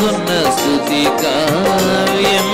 రాస్తున్న స్థుతి కావ్యం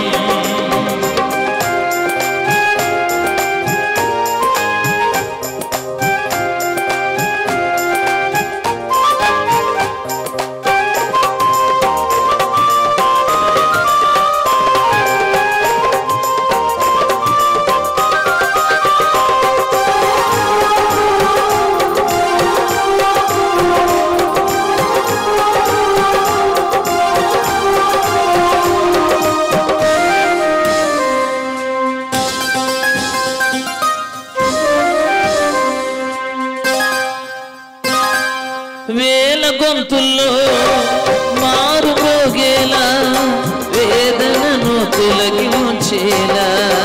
వేల గొంతుల్లో మారు మోగేలా వేదనను తొలగించేలా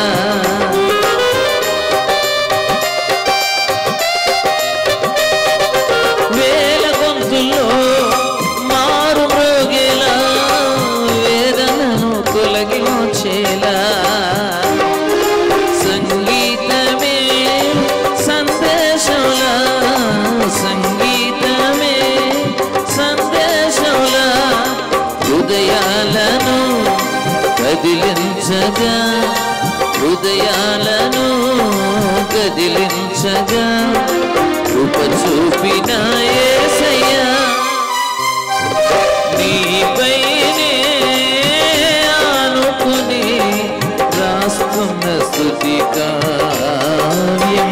వేల గొంతుల్లో మారు మోగేలా వేదనను తొలగించేలా సంగీతమే సందేశంలా సంగీతమే సందేశంలా హృదయాలను కదిలించగా హృదయాలను కదిలించగా కృప చూపిన యేసయ్యా నీపైనే ఆనుకుని రాస్తున్న స్థుతి కావ్యం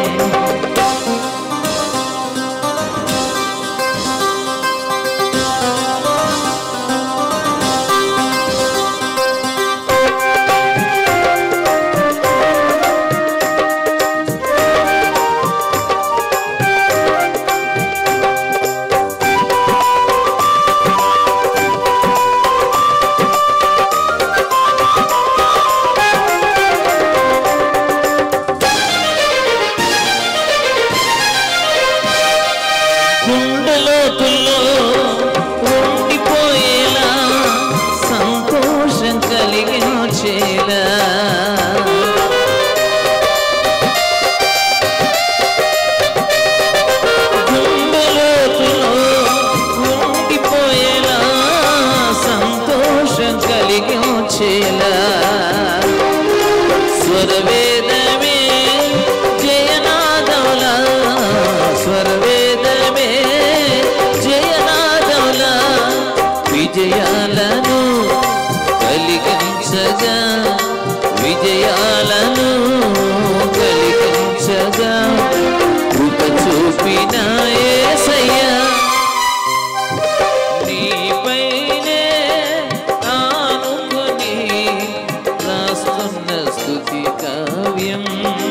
గుండెలోతుల్లో ఉండిపోయేలా సంతోషం కలిగించేలా గుండెలోతుల్లో ఉండిపోయేలా సంతోషం కలిగించేలా స్వరవేదమే జయనాదములా స్వరవేదమే జయనాదములా విజయాలను కలిగించగా విజయాలను కలిగించగా కృప చూపిన యేసయ్యా నీపైనే ఆనుకొని రాస్తున్న స్థుతి కావ్యం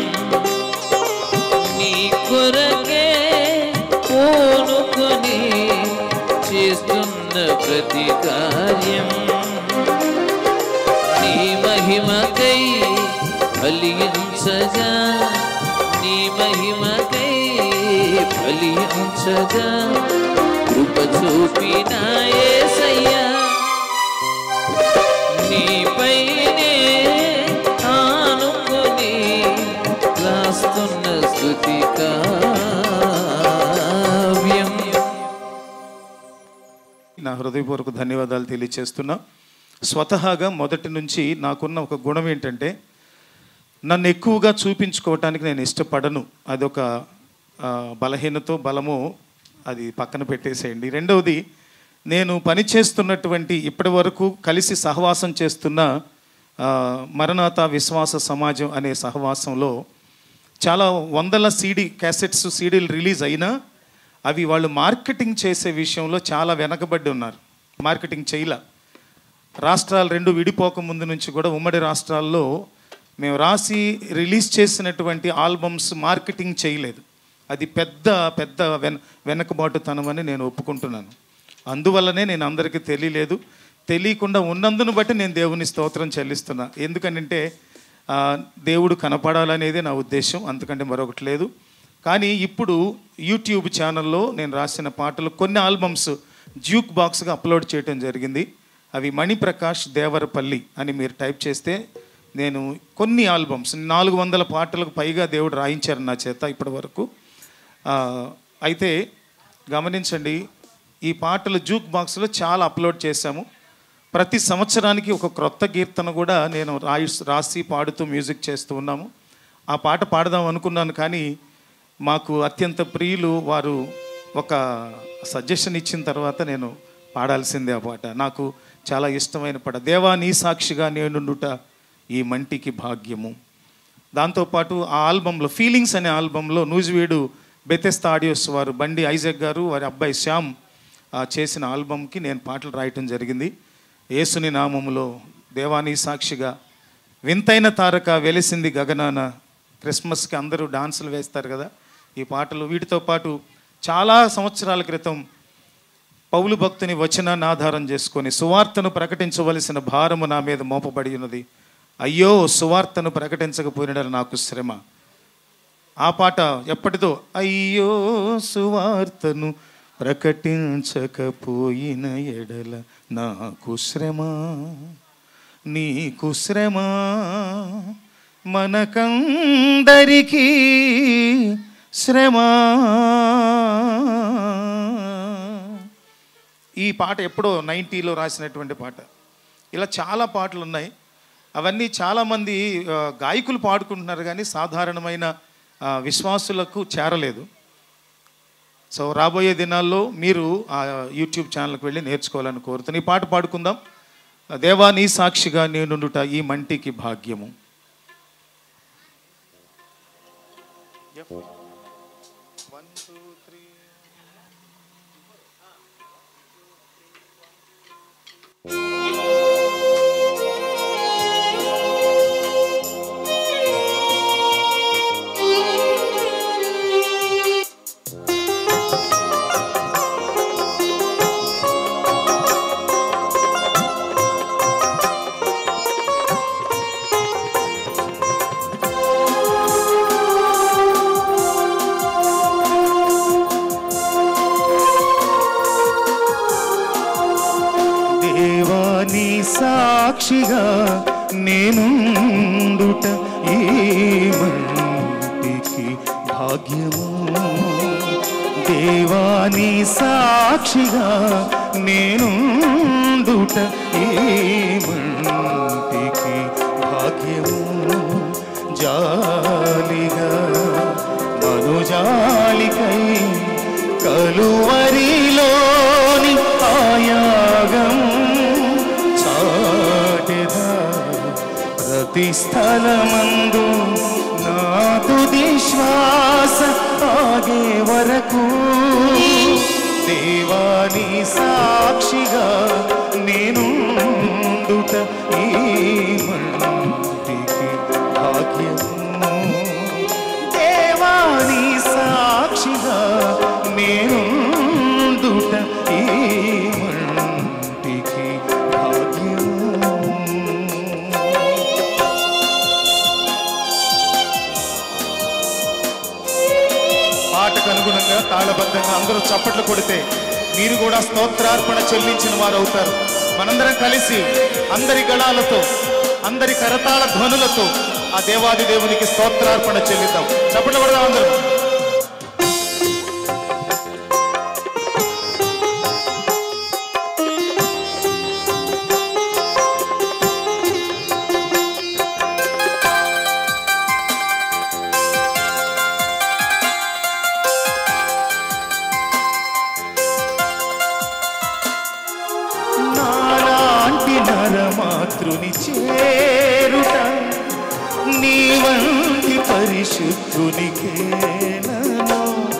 నీ కొరకే పూనుకొని చేస్తున్న ప్రతి కార్యం నీ మహిమకై ఫలించగా నీ మహిమకై ఫలించగా కృప చూపిన యేసయ్యా నీపైనే ఆనుకొని రాస్తున్న స్థుతి కావ్యం నా హృదయపూర్వక ధన్యవాదాలు తెలియచేస్తున్నా స్వతహాగా మొదటి నుంచి నాకున్న ఒక గుణం ఏంటంటే నన్ను ఎక్కువగా చూపించుకోవటానికి నేను ఇష్టపడను అదొక ఆ, బలహీనతో బలము అది పక్కన పెట్టేసేయండి రెండవది నేను పని చేస్తున్నటువంటి ఇప్పటి వరకు కలిసి సహవాసం చేస్తున్న ఆ, మరణాత విశ్వాస సమాజం అనే సహవాసంలో చాలా వందల సీడీ క్యాసెట్స్ సీడీలు రిలీజ్ అయినా అవి వాళ్ళు మార్కెటింగ్ చేసే విషయంలో చాలా వెనకబడి ఉన్నారు మార్కెటింగ్ చేయలే రాష్ట్రాలు రెండు విడిపోక ముందు నుంచి కూడా ఉమ్మడి రాష్ట్రాల్లో మేము రాసి రిలీజ్ చేసినటువంటి ఆల్బమ్స్ మార్కెటింగ్ చేయలేదు అది పెద్ద పెద్ద వెన వెనకబాటుతనం అని నేను ఒప్పుకుంటున్నాను అందువల్లనే నేను అందరికీ తెలియలేదు తెలియకుండా ఉన్నందును బట్టి నేను దేవుని స్తోత్రం చెల్లిస్తున్నా ఎందుకంటే ఆ, దేవుడు కనపడాలనేదే నా ఉద్దేశం అంతకంటే మరొకటి లేదు కానీ ఇప్పుడు యూట్యూబ్ ఛానల్లో నేను రాసిన పాటలు కొన్ని ఆల్బమ్స్ జ్యూక్ బాక్స్గా అప్లోడ్ చేయడం జరిగింది అవి మణిప్రకాష్ దేవరపల్లి అని మీరు టైప్ చేస్తే నేను కొన్ని ఆల్బమ్స్ నాలుగు వందల పాటలకు పైగా దేవుడు రాయించారు నా చేత ఇప్పటి వరకు ఆ, అయితే గమనించండి ఈ పాటలు జూక్ బాక్స్లో చాలా అప్లోడ్ చేశాము ప్రతి సంవత్సరానికి ఒక క్రొత్త కీర్తన కూడా నేను రాయి రాసి పాడుతూ మ్యూజిక్ చేస్తూ ఉన్నాము ఆ పాట పాడదాం అనుకున్నాను కానీ మాకు అత్యంత ప్రియులు వారు ఒక సజెషన్ ఇచ్చిన తర్వాత నేను పాడాల్సిందే ఆ పాట నాకు చాలా ఇష్టమైన పాట దేవా నీ సాక్షిగా నేనుండుట ఈ మంటికి భాగ్యము దాంతోపాటు ఆ ఆల్బంలో ఫీలింగ్స్ అనే ఆల్బంలో నూజివీడు బెతెస్తా ఆడియోస్ వారు బండి ఐజక్ గారు వారి అబ్బాయి శ్యామ్ ఆ, చేసిన ఆల్బంకి నేను పాటలు రాయటం జరిగింది యేసుని నామములో దేవానీ సాక్షిగా వింతైన తారక వెలిసింది గగనాన క్రిస్మస్కి అందరూ డాన్సులు వేస్తారు కదా ఈ పాటలు వీటితో పాటు చాలా సంవత్సరాల క్రితం పౌలు భక్తుని వచనాన్ని ఆధారం చేసుకొని సువార్తను ప్రకటించవలసిన భారము నా మీద మోపబడి ఉన్నది అయ్యో సువార్తను ప్రకటించకపోయిన నాకు శ్రమ ఆ పాట ఎప్పటిదో అయ్యో సువార్తను ప్రకటించకపోయిన ఎడల నాకు శ్రమ నీకు శ్రమ మనకందరికీ శ్రమ ఈ పాట ఎప్పుడో నైంటీలో రాసినటువంటి పాట ఇలా చాలా పాటలు ఉన్నాయి అవన్నీ చాలామంది ఆ, గాయకులు పాడుకుంటున్నారు కానీ సాధారణమైన ఆ, విశ్వాసులకు చేరలేదు సో రాబోయే దినాల్లో మీరు ఆ యూట్యూబ్ ఛానల్కి వెళ్ళి నేర్చుకోవాలని కోరుతున్నాను ఈ పాట పాడుకుందాం దేవా నీ సాక్షిగా నేనుండుట ఈ మంటికి భాగ్యము దేవాని సాక్షిగా నేనుండుట ఈ మంటికి భాగ్యము దేవాని సాక్షిగా నేనుండుట ఈ మంటికి భాగ్యము జాలిగా మనుజాలికై కలువరిలోని ఆయాగం చాటెదా ప్రతి స్థలమందు నా తుది శ్వాస ఆగే వరకు దేవాని సాక్షిగా నేను ఈ మంటికి భాగ్యము దేవాని సాక్షిగా నేనుండుట ఈ మంటికి భాగ్యము పాటకు అనుగుణంగా తాళబద్ధంగా అందరూ చప్పట్లు కొడితే మీరు కూడా స్తోత్రార్పణ చెల్లించిన వారు అవుతారు మనందరం కలిసి అందరి గళాలతో అందరి కరతాళ ధ్వనులతో ఆ దేవాది దేవునికి స్తోత్రార్పణ చెల్లిద్దాం చప్పట్లు కొడదాం అందరూ నాలాంటి నరమాతృని చేరుట నీ వంటి పరిశుద్ధునికేనను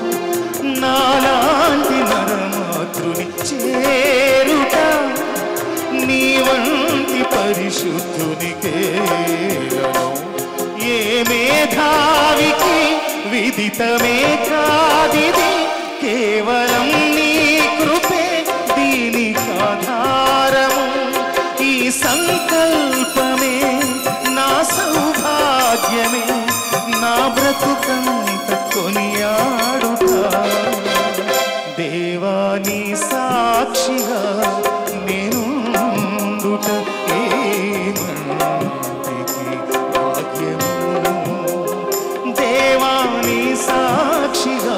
నాలాంటి నరమాతృని చేరుట నీ వంటి పరిశుద్ధునికేనను ఏ మేధావికి విదితమే కాదిది కేవలం నీ కృపే దీనికి ఆధారము ఈ సంకల్పమే నా సౌభాగ్యమే నా బ్రతుకంత కొనియాడుట దేవాని సాక్షిగా నేను ఈ మంటికి భాగ్యము దేవాని సాక్షిగా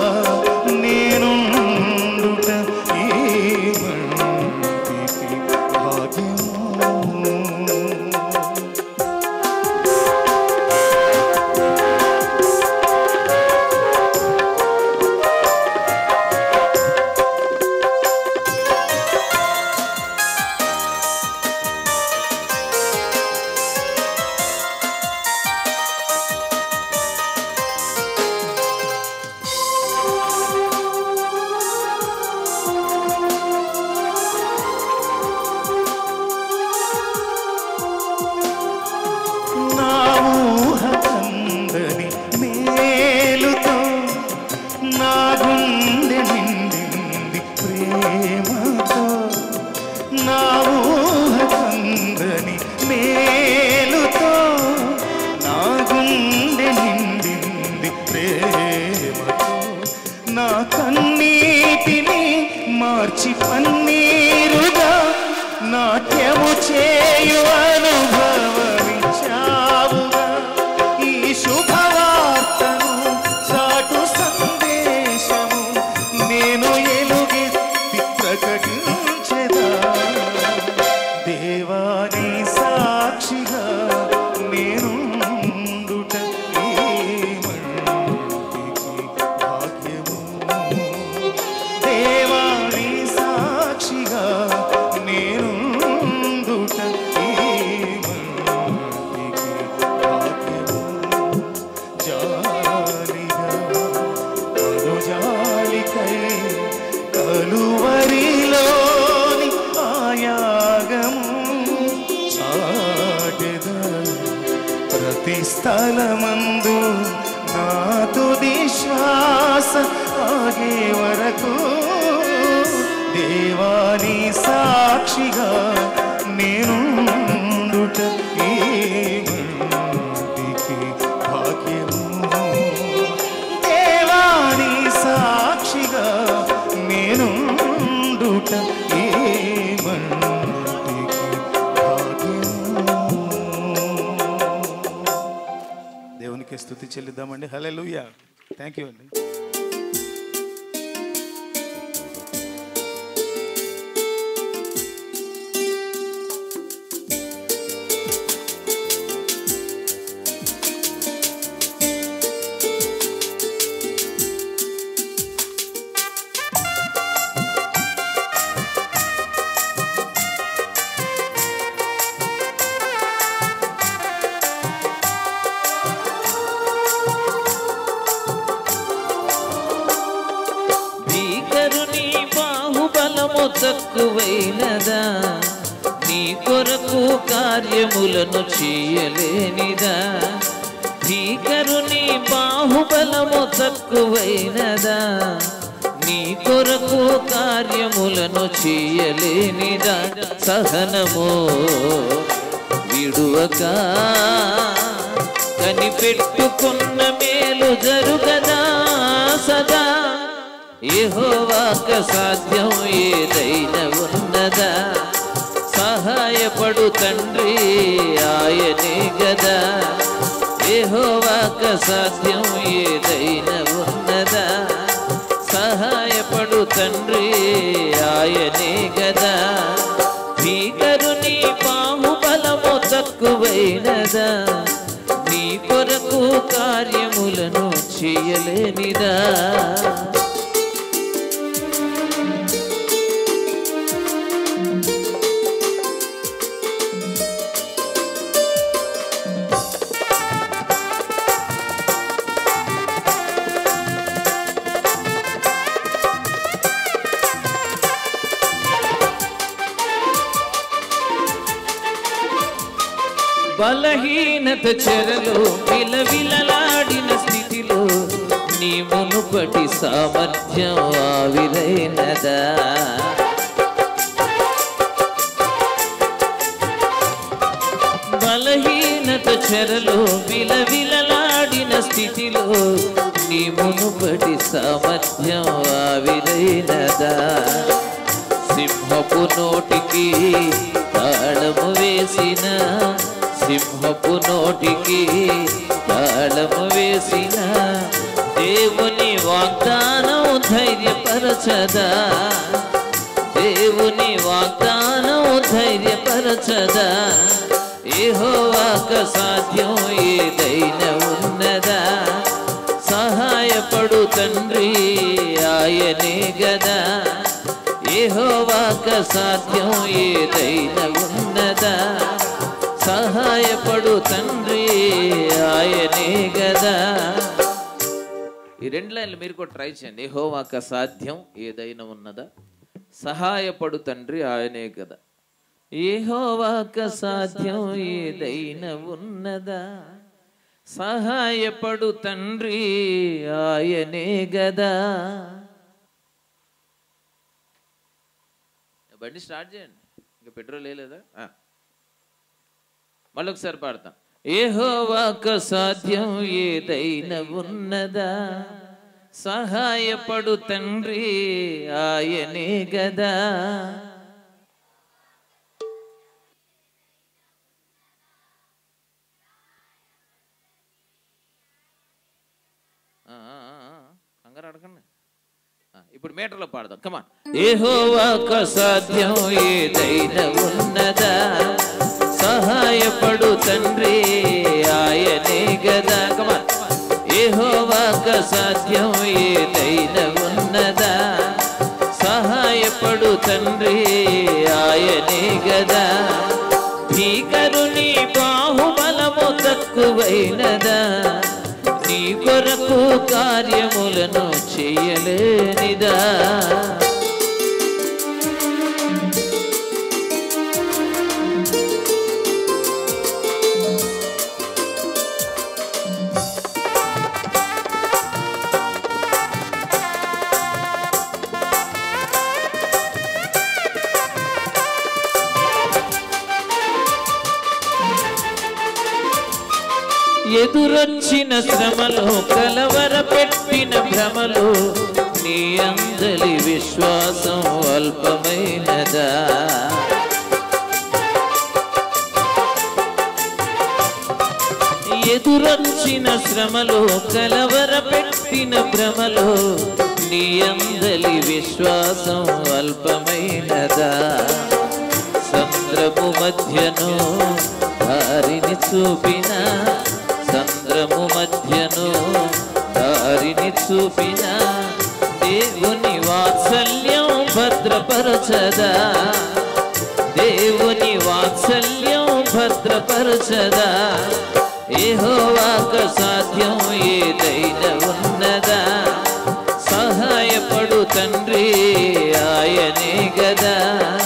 నేనుండుట ఈ మంటికి భాగ్యము నా ఊహ కందని మేలుతో నా గుండె నిండింది ప్రేమతో నా ఊహ కందని మేలుతో నా గుండె నిండింది ప్రేమతో నా కన్నీటిని మార్చి పన్నీరుగా నాట్యము చేయు అనుభవమిచ్చావుగా ఈ శుభవార్తను చాటు సందేశము నేను ఎలుగెత్తి ప్రకటించెదా దేవాని సాక్షిగా నేనుండుట ఈ మట్టికి భాగ్యము దేవాని సాక్షిగా నేనుండుట ఈ మట్టికి భాగ్యము జాలిగా అనుజాలికై కలువరిలోని ఆయాగము చాటెద ప్రతి స్థలమందు నా తుది శ్వాస ఆగే వరకు దేవాని సాక్షిగా నేనుండుట ఈ మట్టికి భాగ్యము దేవాని సాక్షిగా నేనుండుట ఈ మట్టికి భాగ్యము దేవునికి స్థుతి చెల్లిద్దామండి హల్లెలూయా థ్యాంక్ యూ అండి భీకరుని బాహుబలము తక్కువైనదా నీ కొరకు కార్యములను చేయలేనిదా భీకరుని బాహుబలము తక్కువైనదా నీ కొరకు కార్యములను చేయలేనిదా సహనము విడువక కనిపెట్టుకున్న మేలు జరుగదా సదా యెహోవాక సాధ్యం ఏదైనా ఉన్నదా సహాయపడు తండ్రి ఆయనే గదా యెహోవాక సాధ్యం ఏదైనా ఉన్నదా సహాయపడు తండ్రి ఆయనే గదా భీకరుని బాహుబలము తక్కువైనదా నీ కొరకు కార్యములను చేయలేనిదా బలహీనత చెరలో విలవిలలాడిన స్థితిలో నీ మునుపటి సామర్థ్యం ఆవిరైనదా బలహీనత చెరలో విలవిలలాడిన స్థితిలో నీ మునుపటి సామర్థ్యం ఆవిరైనదా సింహపు నోటికి తాళము వేసిన సింహపు నోటికి తాళము వేసిన దేవుని వాగ్దానం ధైర్యపరచదా దేవుని వాగ్దానం ధైర్యపరచ భద్రపరచదా ఏహోవాక సాధ్యం ఏదైనా ఉన్నదా సహాయపడు తండ్రి ఆయనే గదా ఏహోవాక సాధ్యం ఏదైనా ఉన్నదా సహాయపడు తండ్రి ఆయనే గదా ఈ రెండు లైన్లు మీరు కూడా ట్రై చేయండి యెహోవాకు సాధ్యం ఏదైనా ఉన్నదా సహాయపడు తండ్రి ఆయనే కదా యెహోవాకు సాధ్యం ఏదైనా ఉన్నదా సహాయపడు తండ్రి ఆయనే గదా బండి స్టార్ట్ చేయండి ఇంకా పెట్రోల్ వేయలేదా ఆ. మళ్ళీ ఒకసారి పాడతాం ఏహోవాకు సాధ్యం ఏదైనా ఉన్నదా సహాయపడు తండ్రి ఆయనే గదా ఆ, ఆ, ఆ, ఆ, కంగారు అడగండి ఆ, ఇప్పుడు మీటర్లో పాడదాం కమాన్ ఏహోవాకు సాధ్యం ఏదైనా ఉన్నదా సహాయపడు తండ్రి ఆయనే గదా కమాన్ ఏహోవాకు సాధ్యం ఏదైనా ఉన్నదా సహాయపడు తండ్రి ఆయనే గదా భీకరుని బాహుబలము తక్కువైనదా నీ కొరకు కార్యములను చేయలేనిదా ఎదురొచ్చిన శ్రమలో కలవర పెట్టిన భ్రమలో నీ అందలి విశ్వాసం అల్పమైనదా ఎదురొచ్చిన శ్రమలో కలవర పెట్టిన భ్రమలో నీ అందలి విశ్వాసం అల్పమైనదా సంద్రము మధ్యను దారిని చూపిన సంద్రము మధ్యను దారిని చూపిన దేవుని వాత్సల్యం భద్రపరచదా దేవుని వాత్సల్యం భద్రపరచదా ఏహోవాకు సాధ్యం ఏదైనా ఉన్నదా సహాయపడు తండ్రి ఆయనే గదా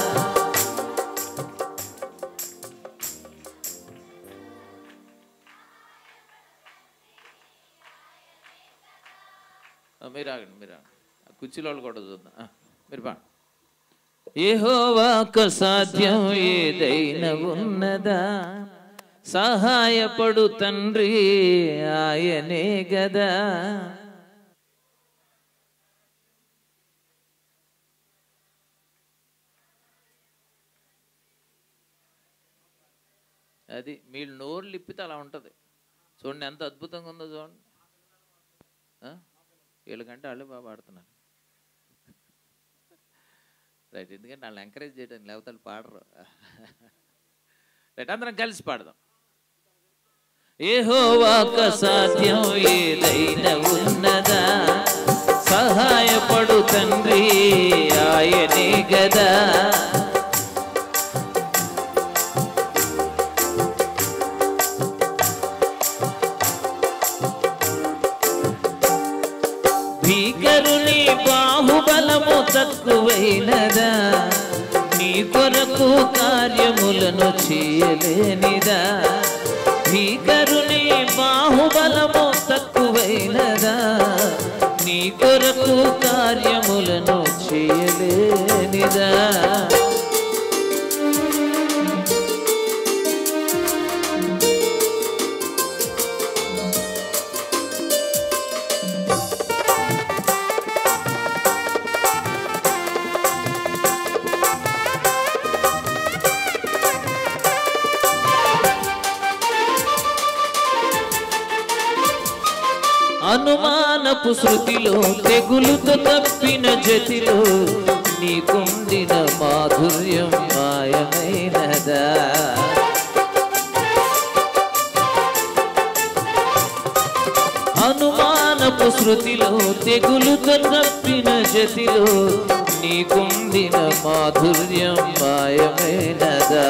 ఆ, మీరు ఆగండి మీరు ఆగండి ఆ కుర్చీలో వాళ్ళు కూడా చూద్దాం ఆ, మీరు బా ఏహోవాకు సాధ్యం ఏదైనా ఉన్నదా సహాయపడు తండ్రి ఆయనే గదా అది మీరు నోరు లిప్పితే అలా ఉంటుంది చూడండి ఎంత అద్భుతంగా ఉందో చూడండి ఆ? వీళ్ళకంటే వాళ్ళే బాగా పాడుతున్నారు రైట్ ఎందుకంటే వాళ్ళు ఎంకరేజ్ చేయడానికి లేకపోతే వాళ్ళు పాడరు రైట్ అందరం కలిసి పాడదాం ఏహోవాకు సాధ్యం ఏదైనా ఉన్నదా సహాయపడు తండ్రి ఆయనే గదా భీకరుని బాహుబలము తక్కువైనదా నీ కొరకు కార్యములను చేయలేనిదా భీకరుని బాహుబలము తక్కువైనదా నీ కొరకు కార్యములను చేయలేనిదా అనుమానపు శృతిలో తెగులుతో తప్పిన జతిలో నీకుండిన మాధుర్యం మాయమైనదా అనుమానపు శృతిలో తెగులుతో తప్పిన జతిలో నీకుండిన మాధుర్యం మాయమైనదా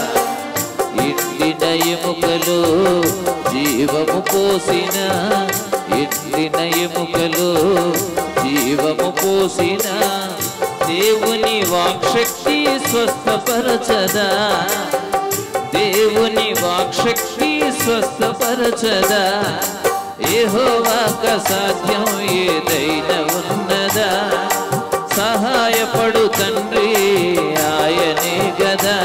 ఇంటిన ఎముకలో జీవము పోసిన ఇంటిన ఎముకలో జీవము పోసిన దేవుని వాక్శక్తి స్వస్థపరచదా దేవుని వాక్శక్తి స్వస్థపరచదా ఏహోవాక సాధ్యం ఏదైనా ఉన్నదా సహాయపడు తండ్రి ఆయనే గదా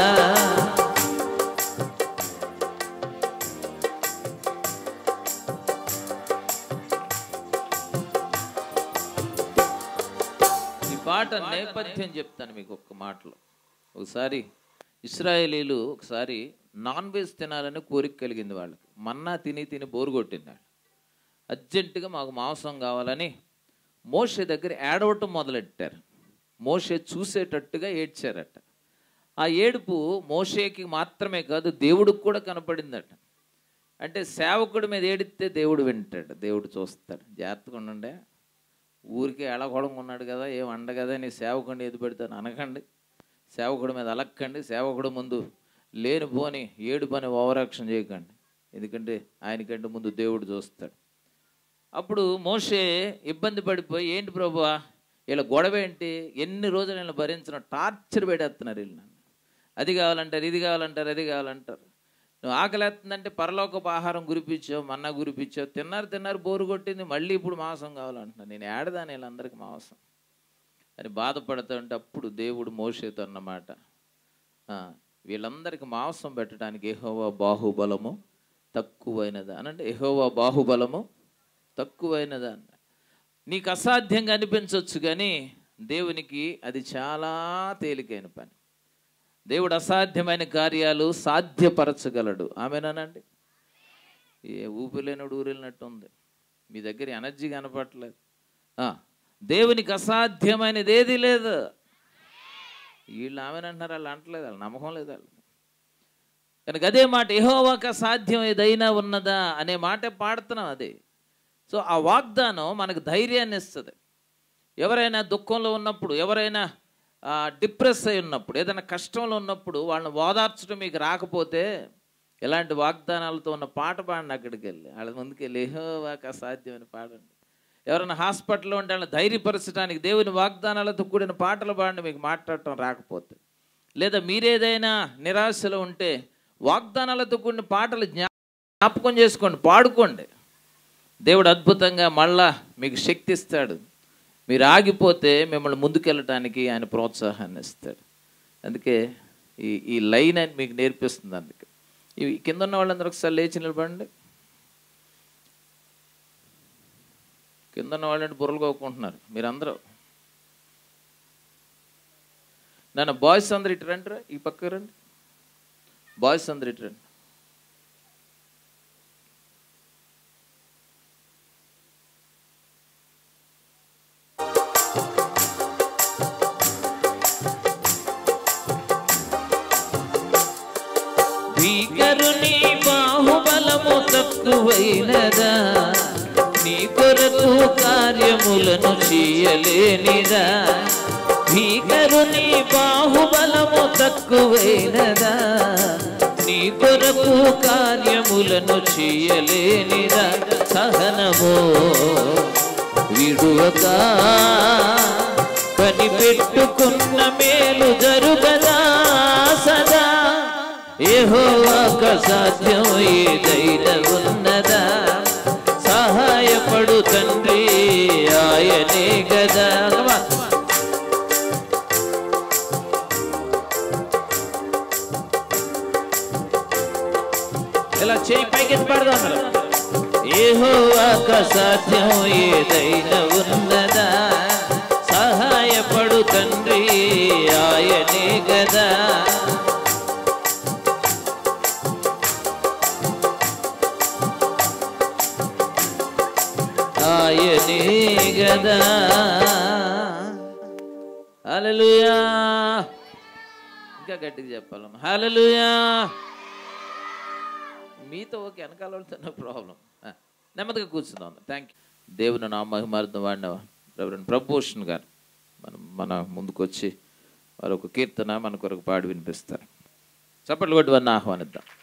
ఈ పాట నేపథ్యం చెప్తాను మీకు ఒక్క మాటలో ఒకసారి ఇస్రాయేలీలు ఒకసారి నాన్ వెజ్ తినాలని కోరిక కలిగింది వాళ్ళకి మన్నా తిని తిని బోరు కొట్టింది వాళ్ళు అర్జెంటుగా మాకు మాంసం కావాలని మోషే దగ్గర ఏడవటం మొదలెట్టారు మోషే చూసేటట్టుగా ఏడ్చారట ఆ ఏడుపు మోషేకి మాత్రమే కాదు దేవుడికి కూడా కనపడిందట అంటే సేవకుడి మీద ఏడిస్తే దేవుడు వింటాడు దేవుడు చూస్తాడు జాగ్రత్తగా ఉండండి ఊరికే ఎలగొడంగా ఉన్నాడు కదా ఏం అండ కదా నీ సేవకుడిని ఎదు పెడతాను అనకండి సేవకుడి మీద అలక్కండి సేవకుడు ముందు లేని పోని ఏడు పని ఓవరాక్షన్ చేయకండి ఎందుకంటే ఆయనకంటే ముందు దేవుడు చూస్తాడు అప్పుడు మోషే ఇబ్బంది పడిపోయి ఏంటి ప్రభువా వీళ్ళ గొడవ ఏంటి ఎన్ని రోజులు వీళ్ళని భరించిన టార్చర్ పెట్టేస్తున్నారు వీళ్ళు నన్ను అది కావాలంటారు ఇది కావాలంటారు అది కావాలంటారు నువ్వు ఆకలేస్తుందంటే పరలోకపు ఆహారం గురిపించావు మన్నా గురిపించావు తిన్నారు తిన్నారు బోరు కొట్టింది మళ్ళీ ఇప్పుడు మాంసం కావాలంటున్నాను నేను ఏడదాని వీళ్ళందరికీ మాంసం అని బాధపడుతుంటే అప్పుడు దేవుడు మోసేతో అన్నమాట ఆ, వీళ్ళందరికీ మాంసం పెట్టడానికి ఎహోవా బాహుబలము తక్కువైనదా అనంటే ఎహోవా బాహుబలము తక్కువైనదా అన్న నీకు అసాధ్యంగా అనిపించవచ్చు కానీ దేవునికి అది చాలా తేలికైన పని దేవుడు అసాధ్యమైన కార్యాలు సాధ్యపరచగలడు ఆమెనానండి ఏ ఊపిలేనుడు ఊరిలినట్టు ఉంది మీ దగ్గర ఎనర్జీ కనపట్లేదు ఆ, దేవునికి అసాధ్యమైనది ఏది లేదు వీళ్ళు ఆమెనంటున్నారు వాళ్ళు అంటలేదు వాళ్ళు నమ్మకం లేదు వాళ్ళు కనుక అదే మాట ఎహోవాక సాధ్యం ఏదైనా ఉన్నదా అనే మాట పాడుతున్నాం అదే సో ఆ వాగ్దానం మనకు ధైర్యాన్ని ఇస్తుంది ఎవరైనా దుఃఖంలో ఉన్నప్పుడు ఎవరైనా డిప్రెస్ అయి ఉన్నప్పుడు ఏదైనా కష్టంలో ఉన్నప్పుడు వాళ్ళని ఓదార్చడం మీకు రాకపోతే ఇలాంటి వాగ్దానాలతో ఉన్న పాట పాడండి అక్కడికి వెళ్ళి వాళ్ళ ముందుకు వెళ్ళి ఏహోవాక అసాధ్యం అని పాడండి ఎవరైనా హాస్పిటల్లో ఉంటే వాళ్ళని ధైర్యపరచడానికి దేవుని వాగ్దానాలతో కూడిన పాటలు పాడండి మీకు మాట్లాడటం రాకపోతే లేదా మీరేదైనా నిరాశలో ఉంటే వాగ్దానాలతో కూడిన పాటలు జ్ఞా- జ్ఞాపకం చేసుకోండి పాడుకోండి దేవుడు అద్భుతంగా మళ్ళా మీకు శక్తి ఇస్తాడు మీరు ఆగిపోతే మిమ్మల్ని ముందుకెళ్ళటానికి ఆయన ప్రోత్సాహాన్ని ఇస్తాడు అందుకే ఈ ఈ లైన్ అని మీకు నేర్పిస్తుంది అందుకే ఈ కింద ఉన్న వాళ్ళందరూ ఒకసారి లేచి నిలబడండి కింద ఉన్న వాళ్ళని బుర్రలు కోకుంటున్నారు మీరందరూ నన్ను బాయ్స్ అందరు ఇటు రండి రా, ఈ పక్క రండి బాయ్స్ అందరు ఇటు రండి భీకరుని బాహుబలము తక్కువైనదా నీ కొరకు కార్యములను చేయలేనిదా భీకరుని బాహుబలము తక్కువైనదా నీ కొరకు కార్యములను చేయలేనిదా సహనము విడువక కనిపెట్టుకున్న మేలు జరుగదా సదా ఏహోవాక సాధ్యం ఏదైనా ఉన్నదా సహాయపడు తండ్రి ఆయనే గదా Come on. ఇలా చేయి పైకి పడదాం ఏహోవాక సాధ్యం ఏదైనా ఉన్నదా సహాయపడు తండ్రి ఆయనే గదా ఆయనే గదా హాలలుయా ఇంకా గట్టిగా చెప్పాలమ్మా హాలలుయా మీతో ఒక వెనకాల వెళ్తున్న ప్రాబ్లం నెమ్మదిగా కూర్చుందాం థ్యాంక్ యూ దేవుని నా మహిమార్థం వాడిన రెవరెండ్ ప్రభూషణ్ గారు మనం మన ముందుకు వచ్చి వారు ఒక కీర్తన మన కొరకు పాడి వినిపిస్తారు చప్పట్లు కొట్టి వారిని ఆహ్వానిద్దాం